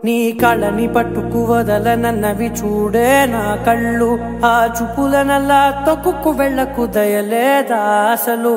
నీ కళ్ళని పట్టుకు వదలనన్నవి చూడే నా కళ్ళు ఆ చూపులనల్లా తొక్కుకు వెళ్ళకు దయలేదా అసలు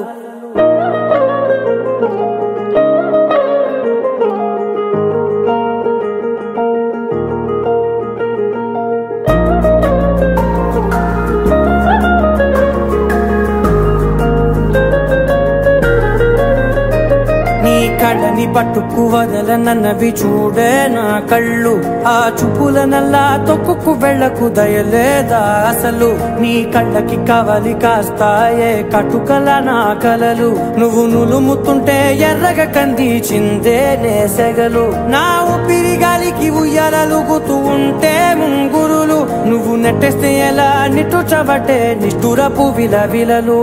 నీ కళ్ళని పట్టుకు వదలనన్నవి చూడే నా కళ్ళు ఆ చూపులనల్లా తొక్కుకు వెళ్ళకు దయలేదా అసలు నీ కళ్ళకి కవలి కాస్తాయే కటుకల నా కలలు నువ్వు నులుముతుంటే ఎర్రగ కంది చిందే నేసెగలు నా ఊపిరి గాలికి ఉయ్యాలలుగుతూ ఉంటే ముంగురులు నువ్వు నెట్టేస్తే ఎలా నిట్టుచబట్టే నిష్ఠురపు విలవిలలు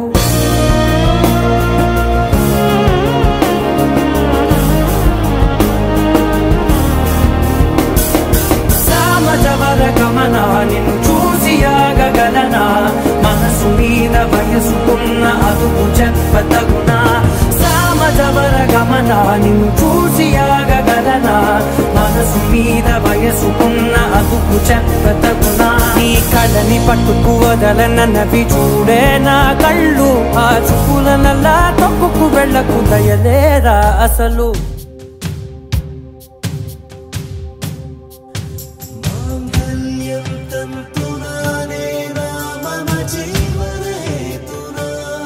సామజవర గమన నిన్ను చూసి ఆగగలనా మనసు మీద వయసుకున్న అదుపు చెప్పతగునా సామజవర గమన నిన్ను చూసి ఆగగలనా మనసు మీద వయసుకున్న అదుపు చెప్పతగునా నీ కళ్ళని పట్టుకు వదలనన్నవి చూడే నా కళ్ళు ఆ చూపులనల్లా తప్పుకు వెళ్ళకు దయలేరా అసలు माङ्गल्यं तन्तुनानेना मम जीवनहेतुना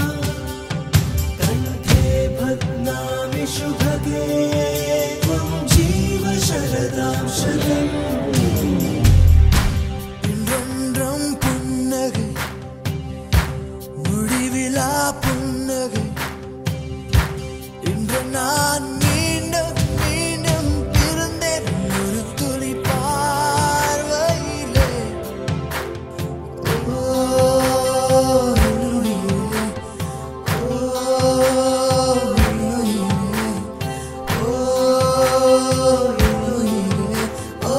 कण्ठे भग्नामि शुभगे त्वं जीव शरदां शतम् இன்றொன்றும் புன்னகை முடிவிலா புன்னகை இன்று நான் மீண்டும் மீண்டும் பிறந்தேன் ஒரு துளி பார்வையிலே ஓ, உயிரே, ஓ, உயிரே, ஓ, உயிரே, ஓ,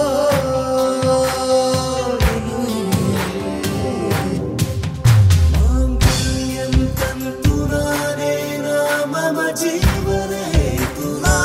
உயிரே. माङ्गल्यं तन्तुनानेन मम जीवनहेतुना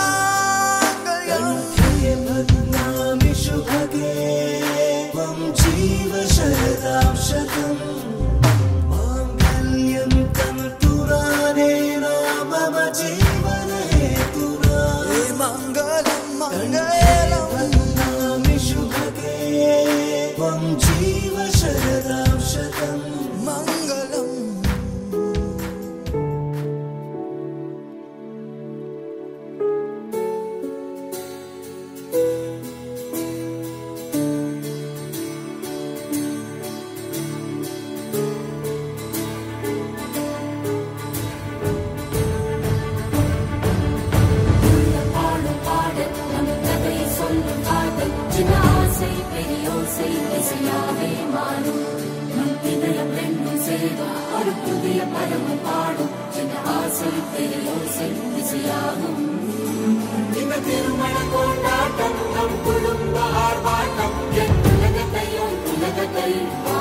कण्ठे भग्नामि शुभगे त्वं जीव शरदां शतम् माङ्गल्यं तन्तुनानेन मम जीवनहेतुना मङ्गलं मङ्गलं भग्नामि शुभगे त्वं जीव शरदां शतम् मङ्गलम् பாடும் பாடல் நம் கதை சொல்லும் காதல் சின்ன ஆசை பெரியோசை இசையாவே மாறும் நம் இதயம் ரெண்டும் சேர்ந்து ஒரு புதிய பருவம் பாடும் சின்ன ஆசை பெரியோசை இசையாகும் இந்த திருமண கொண்டாட்டம் நம் குடும்ப ஆர்ப்பாட்டம் என் உலகத்தையும் உலகத்தை